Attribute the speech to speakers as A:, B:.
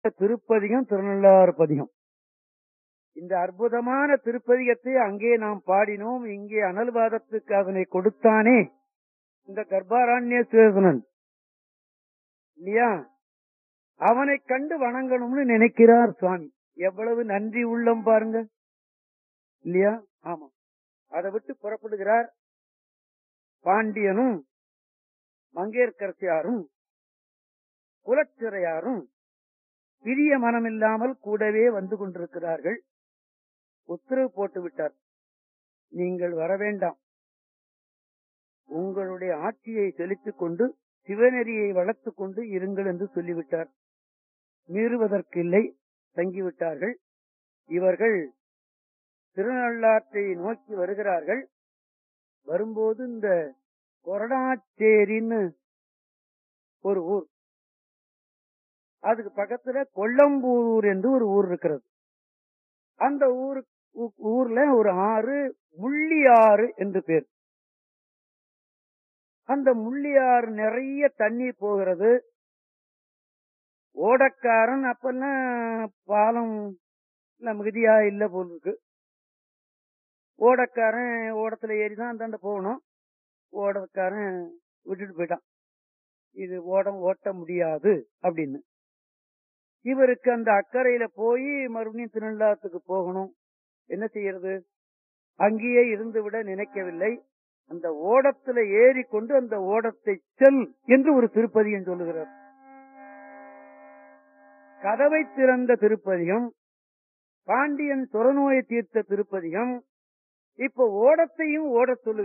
A: திருப்பதிகம் திருநள்ளாறு பதிகம் இந்த அற்புதமான திருப்பதிகத்தை அங்கே நாம் பாடினோம் இங்கே அனல்வாதத்துக்கு அதனை கொடுத்தானே இந்த கர்ப்பாரண்ய சேதனன் இல்லையா அவனை கண்டு வணங்கணும்னு நினைக்கிறார் சுவாமி எவ்வளவு நன்றி உள்ளம் பாருங்க இல்லையா ஆமா அதை விட்டு புறப்படுகிறார் பாண்டியனும் மங்கேற்கரசியாரும் குலச்சிறையாரும் பிரிய மனமில்லாமல் கூடவே வந்து கொண்டிருக்கிறார்கள் உத்தரவு போட்டு விட்டார் நீங்கள் வர வேண்டாம் உங்களுடைய ஆட்சியை செலுத்திக் கொண்டு சிவநெறியை வளர்த்துக் கொண்டு இருங்கள் என்று சொல்லிவிட்டார் மீறுவதற்கில்லை தங்கிவிட்டார்கள் இவர்கள் திருநள்ளாற்றை நோக்கி வருகிறார்கள் வரும்போது இந்த கொரடாச்சேரின்னு ஒரு ஊர் அதுக்கு பக்கத்துல கொல்லம்பூர் என்று ஒரு ஊர் இருக்கிறது அந்த ஊரு ஊர்ல ஒரு ஆறு முள்ளியாறு என்று பேர் அந்த முள்ளியாறு நிறைய தண்ணி போகிறது ஓடக்காரன் அப்பெல்லாம் பாலம் மிகுதியா இல்ல போல் இருக்கு ஓடக்காரன் ஓடத்துல ஏறிதான் அந்தாண்ட போகணும் ஓடக்காரன் விட்டுட்டு போயிட்டான் இது ஓடம் ஓட்ட முடியாது அப்படின்னு இவருக்கு அந்த அக்கறையில போய் மறுபடியும் திருநள்ளாத்துக்கு போகணும் என்ன செய்யறது அங்கேயே இருந்து விட நினைக்கவில்லை அந்த ஓடத்துல ஏறி கொண்டு அந்த ஓடத்தை செல் என்று ஒரு திருப்பதியம் சொல்லுகிறார் கதவை திறந்த திருப்பதிகம் பாண்டியன் துறநோயை தீர்த்த திருப்பதிகம் இப்ப ஓடத்தையும் ஓட சொல்லு